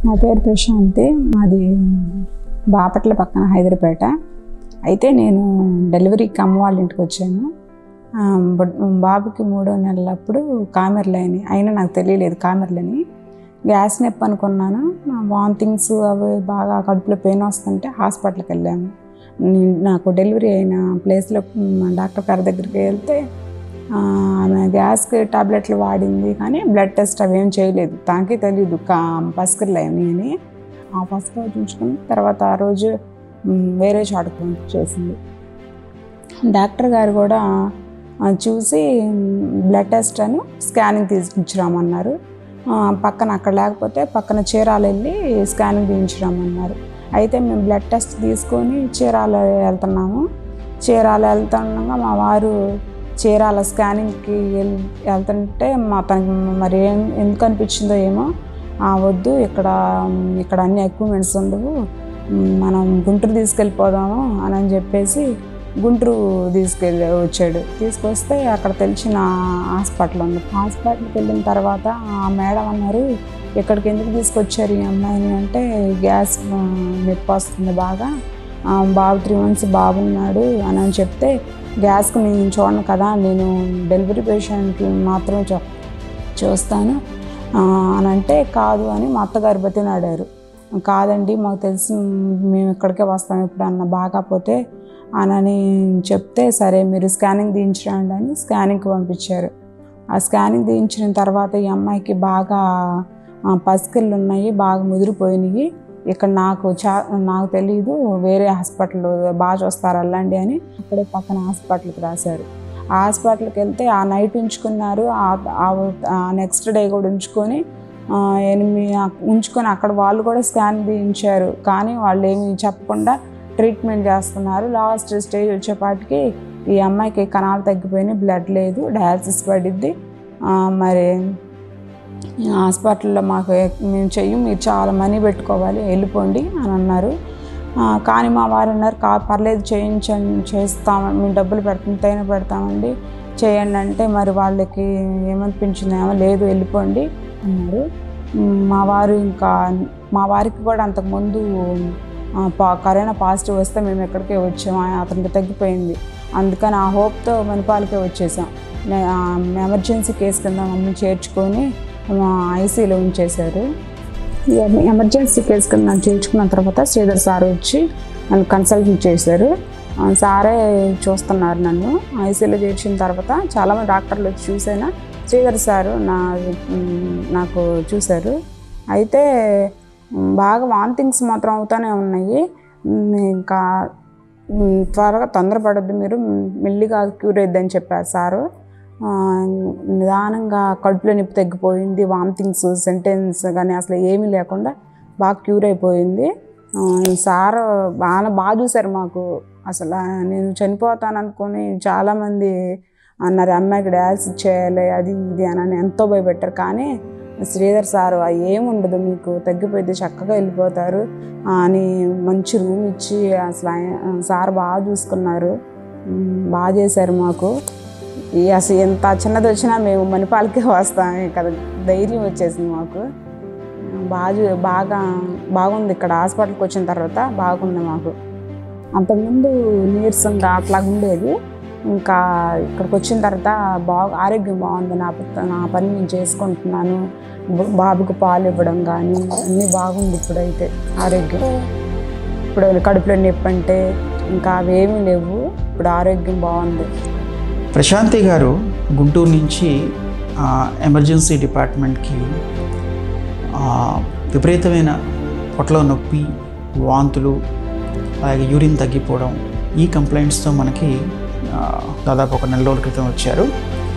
నా పేరు ప్రశాంతి మాది బాపట్ల పక్కన హైదరాబాద్ అయితే నేను డెలివరీకి అమ్మ వాళ్ళ ఇంటికి వచ్చాను ఆ, బట్ బాబుకి మూడో నెలలప్పుడు కామెర్లు అయినాయి అయినా నాకు తెలియలేదు కామెర్లని గ్యాస్ నొప్పి అనుకున్నాను వామిటింగ్స్ అవి బాగా కడుపులో పెయిన్ వస్తుంటే హాస్పిటల్కి వెళ్ళాము నీ- నాకు డెలివరీ అయిన ప్లేస్లో డాక్టర్ గారి దగ్గరికి వెళ్తే ఆ, ఆమె గ్యాస్కి టాబ్లెట్లు వాడింది కానీ బ్లడ్ టెస్ట్ అవి ఏం చేయలేదు తనకి తెలియదు కా పసుకర్లు అని అని ఆ పసుక ఉంచుకుని తర్వాత ఆ రోజు మ్, వేరే చోటకి పంపించేసింది డాక్టర్ గారు కూడా ఆ, చూసి బ్లడ్ టెస్ట్ అని స్కానింగ్ తీసుకురామన్నారు ఆ, పక్కన అక్కడ లేకపోతే పక్కన చీరాల వెళ్ళి స్కానింగ్ తీయించరామన్నారు అయితే మేము బ్లడ్ టెస్ట్ తీసుకొని చీరాల వెళ్తున్నాము చీరాల వెళ్తుండగా మా వారు చీరాల స్కానింగ్కి వెళ్ వెళ్తుంటే మా తనకి మరి ఏం ఎందుకు అనిపించిందో ఏమో "ఆ, వద్దు ఇక్కడ ఇక్కడ అన్ని ఎక్విప్మెంట్స్ ఉండవు మ్, మనం గుంటూరు తీసుకెళ్ళిపోదాము అని అని చెప్పేసి గుంటూరు తీసుకెళ్ళి వచ్చాడు తీసుకొస్తే అక్కడ తెలిసిన హాస్పిటల్ ఉంది హాస్పిటల్కి వెళ్ళిన తర్వాత ఆ మేడం అన్నారు ఇక్కడికి ఎందుకు తీసుకొచ్చారు ఈ అమ్మాయిని అంటే గ్యాస్ ఆ, నొప్పి వస్తుంది బాగా ఆ, బాబు త్రీ మంత్స్ బాబున్నాడు అని అని చెప్తే గ్యాస్కి నేను చూడను కదా నేను డెలివరీ పేషెంట్లు మాత్రమే చూ చూస్తాను ఆ, అని అంటే కాదు అని మా అత్తగారు బతినాడారు కాదండి మాకు తెలిసి మేము ఇక్కడికే వస్తాం ఎప్పుడన్నా బాగాపోతే అని చెప్తే సరే మీరు స్కానింగ్ తీయించండి అని స్కానింగ్కి పంపించారు ఆ స్కానింగ్ తీయించిన తర్వాత ఈ అమ్మాయికి బాగా ఆ, పసికళ్ళు ఉన్నాయి బాగా ముదిరిపోయినాయి ఇక్కడ నాకు చా నాకు తెలియదు వేరే హాస్పిటల్ బాగా చూస్తారు వెళ్ళండి అని అక్కడే పక్కన హాస్పిటల్కి రాశారు ఆ హాస్పిటల్కి వెళ్తే ఆ నైట్ ఉంచుకున్నారు ఆ నెక్స్ట్ డే కూడా ఉంచుకొని ఆ, ఎనిమిది ఉంచుకొని అక్కడ వాళ్ళు కూడా స్కాన్ తీయించారు కానీ వాళ్ళు ఏమి చెప్పకుండా ట్రీట్మెంట్ చేస్తున్నారు లాస్ట్ స్టేజ్ వచ్చేపాటికి ఈ అమ్మాయికి కణాలు తగ్గిపోయినాయి బ్లడ్ లేదు డయాలసిస్ పడిద్ది ఆ, మరి ఈ హాస్పిటల్లో మాకు ఎక్- మేము చెయ్యం మీరు చాలా మనీ పెట్టుకోవాలి వెళ్ళిపోండి అని అన్నారు ఆ, కానీ మా వారు అన్నారు కా పర్లేదు చేయించండి చేస్తాం మేము డబ్బులు పెడతాయినా పెడతామండి చేయండి అంటే మరి వాళ్ళకి ఏమనిపించిందేమో లేదు వెళ్ళిపోండి అన్నారు ఉమ్, మా వారు ఇంకా మా వారికి కూడా అంతకుముందు ఆ, పా- కరోనా పాజిటివ్ వస్తే మేము ఎక్కడికే వచ్చాము ఆ- అతనికి తగ్గిపోయింది అందుకని ఆ హోప్తో మణిపాలకే వచ్చేసాం నే- ఆ, ఎమర్జెన్సీ కేసు కింద మమ్మల్ని చేర్చుకొని ఐసీలో ఉంచేశారు ఈ ఎమర్జెన్సీ కేసు కింద నన్ను చేర్చుకున్న తర్వాత శ్రీధర్ సార్ వచ్చి నన్ను కన్సల్ట్ చేశారు ఆ, సారే చూస్తున్నారు నన్ను ఐసీలో చేర్చిన తర్వాత చాలామంది డాక్టర్లు వచ్చి చూసైనా శ్రీధర్ సారు నా ఉమ్, నాకు చూశారు అయితే ఉమ్, బాగా వామిటింగ్స్ మాత్రం అవుతూనే ఉన్నాయి ఉమ్, ఇంకా ఉమ్, త్వరగా తొందరపడద్దు మీరు ఉమ్, మెల్లిగా క్యూర్ అయిద్దని చెప్పారు సారు ఆ, నిదానంగా కడుపులో నొప్పి తగ్గిపోయింది వామిటింగ్స్ సెంటెన్స్ కానీ అసలు ఏమీ లేకుండా బాగా క్యూర్ అయిపోయింది ఆ, సార్ బాగా బాగా చూశారు మాకు అసలు ఆ, నేను చనిపోతాను అనుకుని చాలామంది అన్నారు అమ్మాయికి డయాలసిస్ చేయాలి అది ఇది అని ఎంతో భయపెట్టారు కానీ శ్రీధర్ సార్ "ఆ, ఏముండదు మీకు తగ్గిపోయింది చక్కగా వెళ్ళిపోతారు ఆ, అని మంచి రూమ్ ఇచ్చి అసలు ఆయన సార్ బాగా చూసుకున్నారు ఉమ్, బాగా చేశారు మాకు ఈ అసలు ఎంత చిన్నది వచ్చినా మేము మణిపాలకే వస్తాం కదా ధైర్యం వచ్చేసింది మాకు బాగా చూ- బాగా బాగుంది ఇక్కడ హాస్పిటల్కి వచ్చిన తర్వాత బాగుంది మాకు అంతకుముందు నీరసంగా అట్లా ఉండేది ఇంకా ఇక్కడికి వచ్చిన తర్వాత బాగా ఆరోగ్యం బాగుంది నా ప- నా పని నేను చేసుకుంటున్నాను బ- బాబుకు పాలు ఇవ్వడం కానీ అన్నీ బాగుంది ఇప్పుడైతే ఆరోగ్యం ఇప్పుడు కడుపులో నొప్పి అంటే ఇంకా అవేమీ లేవు ఇప్పుడు ఆరోగ్యం బాగుంది ప్రశాంతి గారు గుంటూరు నుంచి ఆ, ఎమర్జెన్సీ డిపార్ట్మెంట్కి ఆ, విపరీతమైన పొట్టలో నొప్పి వాంతులు అలాగే యూరిన్ తగ్గిపోవడం ఈ కంప్లైంట్స్తో మనకి ఆ, దాదాపు ఒక నెల రోజుల క్రితం వచ్చారు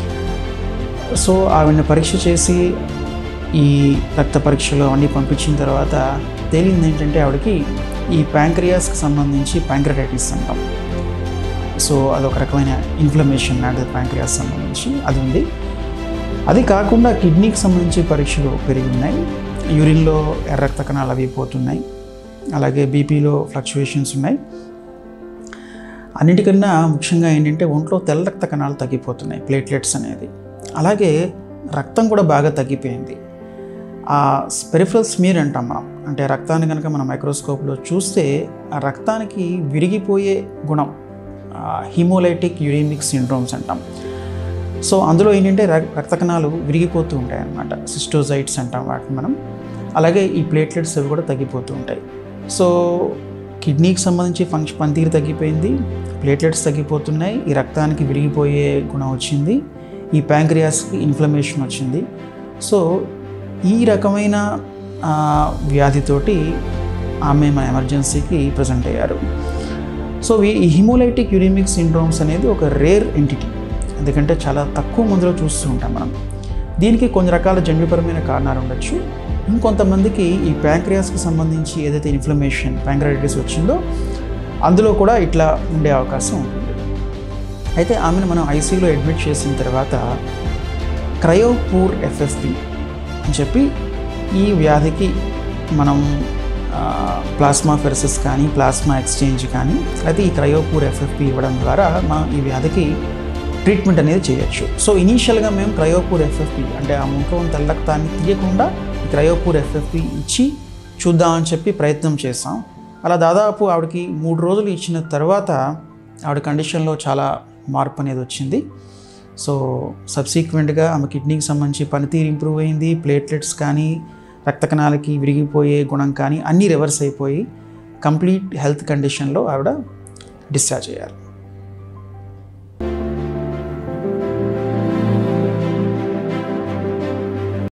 సో ఆవిడని పరీక్ష చేసి ఈ రక్త పరీక్షలు అవన్నీ పంపించిన తర్వాత తేలింది ఏంటంటే ఆవిడకి ఈ ప్యాంక్రియాస్కి సంబంధించి ప్యాంక్రటైటిస్ అంటాం సో అదొక రకమైన ఇన్ఫ్లమేషన్ లాంటిది ప్యాంక్రియాస్ సంబంధించి అది ఉంది అది కాకుండా కిడ్నీకి సంబంధించి పరీక్షలు పెరిగి ఉన్నాయి యూరిన్లో ఎర్ర రక్త కణాలు అవి పోతున్నాయి అలాగే బీపీలో ఫ్లక్చువేషన్స్ ఉన్నాయి అన్నిటికన్నా ముఖ్యంగా ఏంటంటే ఒంట్లో తెల్ల రక్త కణాలు తగ్గిపోతున్నాయి ప్లేట్లెట్స్ అనేది అలాగే రక్తం కూడా బాగా తగ్గిపోయింది ఆ పెరిఫరల్ స్మీర్ అంటాం మనం అంటే రక్తాన్ని కనుక మనం మైక్రోస్కోప్లో చూస్తే ఆ రక్తానికి విరిగిపోయే గుణం హీమోలైటిక్ యూరిమిక్ సిండ్రోమ్స్ అంటాం సో అందులో ఏంటంటే రక్- రక్త కణాలు విరిగిపోతూ ఉంటాయి అన్నమాట సిస్టోజైట్స్ అంటాం వాటిని మనం అలాగే ఈ ప్లేట్లెట్స్ అవి కూడా తగ్గిపోతూ ఉంటాయి సో కిడ్నీకి సంబంధించి ఫంక్షన్ పనితీరు తగ్గిపోయింది ప్లేట్లెట్స్ తగ్గిపోతున్నాయి ఈ రక్తానికి విరిగిపోయే గుణం వచ్చింది ఈ ప్యాంక్రియాస్కి ఇన్ఫ్లమేషన్ వచ్చింది సో ఈ రకమైన ఆ, వ్యాధితోటి ఆమె మన ఎమర్జెన్సీకి ప్రజెంట్ అయ్యారు సో ఈ ఈ హిమోలైటిక్ యూరిమిక్ సిండ్రోమ్స్ అనేది ఒక రేర్ ఎంటిటీ ఎందుకంటే చాలా తక్కువ మందిలో చూస్తూ ఉంటాం మనం దీనికి కొన్ని రకాల జన్యుపరమైన కారణాలు ఉండొచ్చు ఇంకొంతమందికి ఈ ప్యాంక్రియాస్కి సంబంధించి ఏదైతే ఇన్ఫ్లమేషన్ ప్యాంక్రైటిస్ వచ్చిందో అందులో కూడా ఇట్లా ఉండే అవకాశం ఉంటుంది అయితే ఆమెను మనం ఐసీయూలో అడ్మిట్ చేసిన తర్వాత క్రయోపూర్ ఎఫ్ఎఫ్పి అని చెప్పి ఈ వ్యాధికి మనం ఆ, ప్లాస్మా ఫెరసిస్ కానీ ప్లాస్మా ఎక్స్చేంజ్ కానీ అయితే ఈ క్రయోపూర్ ఎఫ్ఎఫ్పి ఇవ్వడం ద్వారా మనం ఈ వ్యాధికి ట్రీట్మెంట్ అనేది చేయొచ్చు సో ఇనీషియల్గా మేము క్రయోపూర్ ఎఫ్ఎఫ్పి అంటే ఆ ముఖం తెల్లక్తాన్ని తీయకుండా ఈ క్రయోపూర్ ఎఫ్ఎఫ్పి ఇచ్చి చూద్దామని చెప్పి ప్రయత్నం చేసాం అలా దాదాపు ఆవిడకి మూడు రోజులు ఇచ్చిన తర్వాత ఆవిడ కండిషన్లో చాలా మార్పు అనేది వచ్చింది సో సబ్సీక్వెంట్గా ఆమె కిడ్నీకి సంబంధించి పనితీరు ఇంప్రూవ్ అయింది ప్లేట్లెట్స్ కానీ రక్త కణాలకి విరిగిపోయే గుణం కానీ అన్నీ రివర్స్ అయిపోయి కంప్లీట్ హెల్త్ కండిషన్లో ఆవిడ డిశ్చార్జ్ అయ్యారు